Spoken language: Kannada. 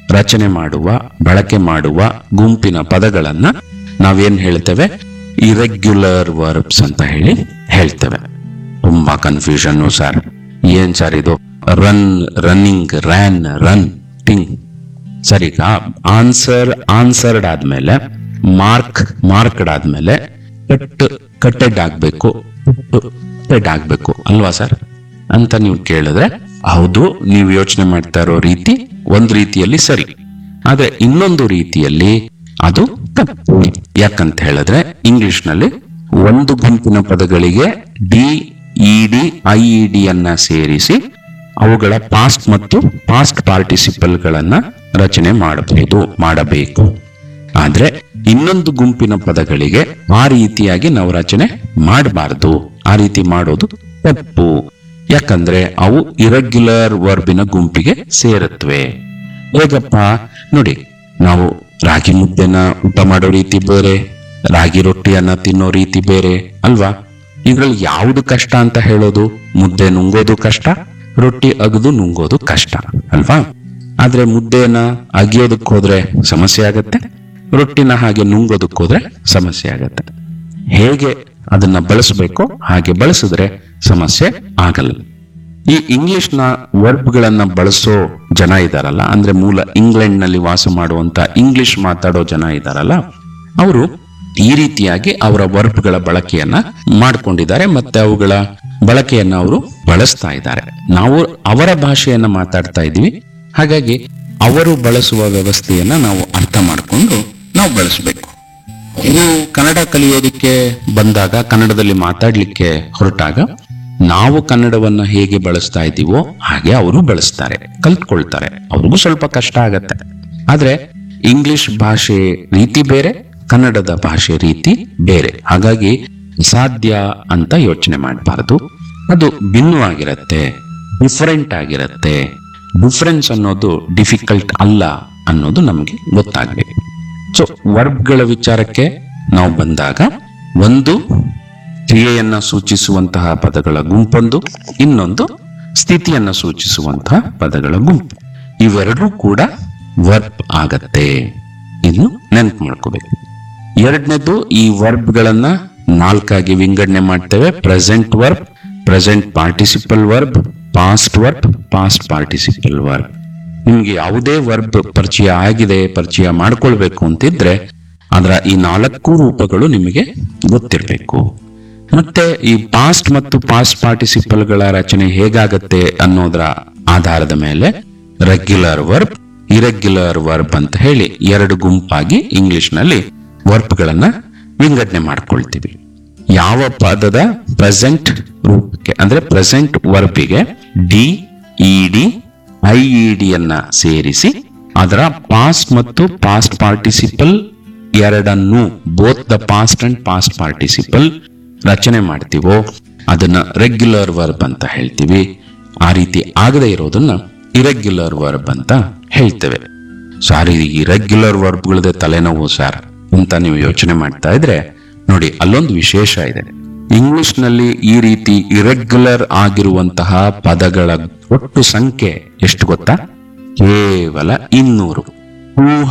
ರಚನೆ ಮಾಡುವ ಬಳಕೆ ಮಾಡುವ ಗುಂಪಿನ ಪದಗಳನ್ನ ನಾವೇನ್ ಹೇಳ್ತೇವೆ ಇರೆಗ್ಯುಲರ್ ವರ್ಬ್ಸ್ ಅಂತ ಹೇಳಿ ಹೇಳ್ತೇವೆ ತುಂಬಾ ಕನ್ಫ್ಯೂಷನ್ ಸರ್ ಏನ್ ಸರ್ ಇದು ರನ್ ರನ್ನಿಂಗ್ ರ್ಯಾನ್ ರನ್ ಟಿಂಗ್ ಸರಿ ಈಗ ಆನ್ಸರ್ ಆನ್ಸರ್ಡ್ ಆದ್ಮೇಲೆ ಮಾರ್ಕ್ ಮಾರ್ಕ್ಡ್ ಆದ್ಮೇಲೆ ಕಟ್ ಕಟ್ಟೆಡ್ ಆಗ್ಬೇಕು ಕಟ್ಟೆಡ್ ಆಗ್ಬೇಕು ಅಲ್ವಾ ಸರ್ ಅಂತ ನೀವು ಕೇಳಿದ್ರೆ ಹೌದು ನೀವು ಯೋಚನೆ ಮಾಡ್ತಾ ಇರೋ ರೀತಿ ಒಂದ್ ರೀತಿಯಲ್ಲಿ ಸರಿ ಆದ್ರೆ ಇನ್ನೊಂದು ರೀತಿಯಲ್ಲಿ ಅದು ತಪ್ಪು ಯಾಕಂತ ಹೇಳಿದ್ರೆ ಇಂಗ್ಲಿಷ್ ನಲ್ಲಿ ಒಂದು ಗುಂಪಿನ ಪದಗಳಿಗೆ D E D I E D ಅನ್ನ ಸೇರಿಸಿ ಅವುಗಳ ಪಾಸ್ಟ್ ಮತ್ತು ಪಾಸ್ಟ್ ಪಾರ್ಟಿಸಿಪಲ್ ಗಳನ್ನ ರಚನೆ ಮಾಡಬಹುದು ಮಾಡಬೇಕು ಆದ್ರೆ ಇನ್ನೊಂದು ಗುಂಪಿನ ಪದಗಳಿಗೆ ಆ ರೀತಿಯಾಗಿ ನಾವು ರಚನೆ ಮಾಡಬಾರದು ಆ ರೀತಿ ಮಾಡೋದು ತಪ್ಪು ಯಾಕಂದ್ರೆ ಅವು ಇರೆಗ್ಯುಲರ್ ವರ್ಬಿನ ಗುಂಪಿಗೆ ಸೇರುತ್ತವೆ ಹೇಗಪ್ಪ ನೋಡಿ ನಾವು ರಾಗಿ ಮುದ್ದೆನ ಊಟ ಮಾಡೋ ರೀತಿ ಬೇರೆ ರಾಗಿ ರೊಟ್ಟಿಯನ್ನ ತಿನ್ನೋ ರೀತಿ ಬೇರೆ ಅಲ್ವಾ ಇದ್ರಲ್ಲಿ ಯಾವುದು ಕಷ್ಟ ಅಂತ ಹೇಳೋದು ಮುದ್ದೆ ನುಂಗೋದು ಕಷ್ಟ ರೊಟ್ಟಿ ಅಗದು ನುಂಗೋದು ಕಷ್ಟ ಅಲ್ವಾ ಆದ್ರೆ ಮುದ್ದೆನ ಅಗಿಯೋದಕ್ಕೆ ಹೋದ್ರೆ ಸಮಸ್ಯೆ ಆಗತ್ತೆ ರೊಟ್ಟಿನ ಹಾಗೆ ನುಂಗೋದಕ್ಕೆ ಹೋದ್ರೆ ಸಮಸ್ಯೆ ಆಗತ್ತೆ ಹೇಗೆ ಅದನ್ನ ಬಳಸಬೇಕೋ ಹಾಗೆ ಬಳಸಿದ್ರೆ ಸಮಸ್ಯೆ ಆಗಲ್ಲ ಈ ಇಂಗ್ಲಿಷ್ ನ ವರ್ಬ್ ಗಳನ್ನ ಬಳಸೋ ಜನ ಇದಾರಲ್ಲ ಅಂದ್ರೆ ಮೂಲ ಇಂಗ್ಲೆಂಡ್ ನಲ್ಲಿ ವಾಸ ಮಾಡುವಂತ ಇಂಗ್ಲಿಷ್ ಮಾತಾಡೋ ಜನ ಇದಾರಲ್ಲ ಅವರು ಈ ರೀತಿಯಾಗಿ ಅವರ ವರ್ಬ್ ಗಳ ಬಳಕೆಯನ್ನ ಮಾಡ್ಕೊಂಡಿದ್ದಾರೆ ಮತ್ತೆ ಅವುಗಳ ಬಳಕೆಯನ್ನ ಅವರು ಬಳಸ್ತಾ ಇದ್ದಾರೆ ನಾವು ಅವರ ಭಾಷೆಯನ್ನ ಮಾತಾಡ್ತಾ ಇದೀವಿ ಹಾಗಾಗಿ ಅವರು ಬಳಸುವ ವ್ಯವಸ್ಥೆಯನ್ನ ನಾವು ಅರ್ಥ ಮಾಡಿಕೊಂಡು ನಾವು ಬಳಸಬೇಕು ಇನ್ನು ಕನ್ನಡ ಕಲಿಯೋದಕ್ಕೆ ಬಂದಾಗ ಕನ್ನಡದಲ್ಲಿ ಮಾತಾಡ್ಲಿಕ್ಕೆ ಹೊರಟಾಗ ನಾವು ಕನ್ನಡವನ್ನ ಹೇಗೆ ಬಳಸ್ತಾ ಇದ್ದೀವೋ ಹಾಗೆ ಅವರು ಬಳಸ್ತಾರೆ ಕಲ್ತ್ಕೊಳ್ತಾರೆ ಅವ್ರಿಗೂ ಸ್ವಲ್ಪ ಕಷ್ಟ ಆಗತ್ತೆ ಆದ್ರೆ ಇಂಗ್ಲಿಷ್ ಭಾಷೆ ರೀತಿ ಬೇರೆ ಕನ್ನಡದ ಭಾಷೆ ರೀತಿ ಬೇರೆ ಹಾಗಾಗಿ ಸಾಧ್ಯ ಅಂತ ಯೋಚನೆ ಮಾಡಬಾರದು ಅದು ಭಿನ್ನವಾಗಿರತ್ತೆ ಡಿಫರೆಂಟ್ ಆಗಿರತ್ತೆ ಡಿಫರೆನ್ಸ್ ಅನ್ನೋದು ಡಿಫಿಕಲ್ಟ್ ಅಲ್ಲ ಅನ್ನೋದು ನಮಗೆ ಗೊತ್ತಾಗಬೇಕು ಸೊ ವರ್ಬ್ಗಳ ವಿಚಾರಕ್ಕೆ ನಾವು ಬಂದಾಗ ಒಂದು ಕ್ರಿಯೆಯನ್ನ ಸೂಚಿಸುವಂತಹ ಪದಗಳ ಗುಂಪೊಂದು ಇನ್ನೊಂದು ಸ್ಥಿತಿಯನ್ನ ಸೂಚಿಸುವಂತಹ ಪದಗಳ ಗುಂಪು ಇವೆರಡೂ ಕೂಡ ವರ್ಬ್ ಆಗತ್ತೆ ಇನ್ನು ನೆನ್ಪು ಮಾಡ್ಕೋಬೇಕು ಎರಡನೇದು ಈ ವರ್ಬ್ಗಳನ್ನ ನಾಲ್ಕಾಗಿ ವಿಂಗಡಣೆ ಮಾಡ್ತೇವೆ present verb present participle verb past verb past participle verb ನಿಮ್ಗೆ ಯಾವುದೇ ವರ್ಬ್ ಪರಿಚಯ ಆಗಿದೆ ಪರಿಚಯ ಮಾಡ್ಕೊಳ್ಬೇಕು ಅಂತಿದ್ರೆ ಅದರ ಈ ನಾಲ್ಕು ರೂಪಗಳು ನಿಮಗೆ ಗೊತ್ತಿರಬೇಕು ಮತ್ತೆ ಈ ಪಾಸ್ಟ್ ಮತ್ತು ಪಾಸ್ಟ್ ಪಾರ್ಟಿಸಿಪಲ್ ಗಳ ರಚನೆ ಹೇಗಾಗತ್ತೆ ಅನ್ನೋದರ ಆಧಾರದ ಮೇಲೆ ರೆಗ್ಯುಲರ್ ವರ್ಬ್ ಇರೆಗ್ಯುಲರ್ ವರ್ಬ್ ಅಂತ ಹೇಳಿ ಎರಡು ಗುಂಪಾಗಿ ಇಂಗ್ಲಿಷ್ ನಲ್ಲಿ ವರ್ಬ್ ಗಳನ್ನ ವಿಂಗಡಣೆ ಮಾಡ್ಕೊಳ್ತೀವಿ ಯಾವ ಪದದ ಪ್ರೆಸೆಂಟ್ ರೂಪಕ್ಕೆ ಅಂದ್ರೆ ಪ್ರೆಸೆಂಟ್ ವರ್ಬಿಗೆ D E D I E D ಅನ್ನ ಸೇರಿಸಿ ಅದರ ಪಾಸ್ಟ್ ಮತ್ತು ಪಾಸ್ಟ್ ಪಾರ್ಟಿಸಿಪಲ್ ಎರಡನ್ನು both the past and past participle ರಚನೆ ಮಾಡ್ತೀವೋ ಅದನ್ನ ರೆಗ್ಯುಲರ್ ವರ್ಬ್ ಅಂತ ಹೇಳ್ತೀವಿ ಆ ರೀತಿ ಆಗದೆ ಇರೋದನ್ನ ಇರೆಗ್ಯುಲರ್ ವರ್ಬ್ ಅಂತ ಹೇಳ್ತೇವೆ ಸಾರಿ ಇರೆಗ್ಯುಲರ್ ವರ್ಬ್ಗಳದೆ ತಲೆನೋವು ಸರ್ ಅಂತ ನೀವು ಯೋಚನೆ ಮಾಡ್ತಾ ಇದ್ರೆ ನೋಡಿ ಅಲ್ಲೊಂದು ವಿಶೇಷ ಇದೆ ಇಂಗ್ಲಿಷ್ ನಲ್ಲಿ ಈ ರೀತಿ ಇರೆಗ್ಯುಲರ್ ಆಗಿರುವಂತಹ ಪದಗಳ ಒಟ್ಟು ಸಂಖ್ಯೆ ಎಷ್ಟು ಗೊತ್ತಾ ಕೇವಲ ಇನ್ನೂರು ಟೂ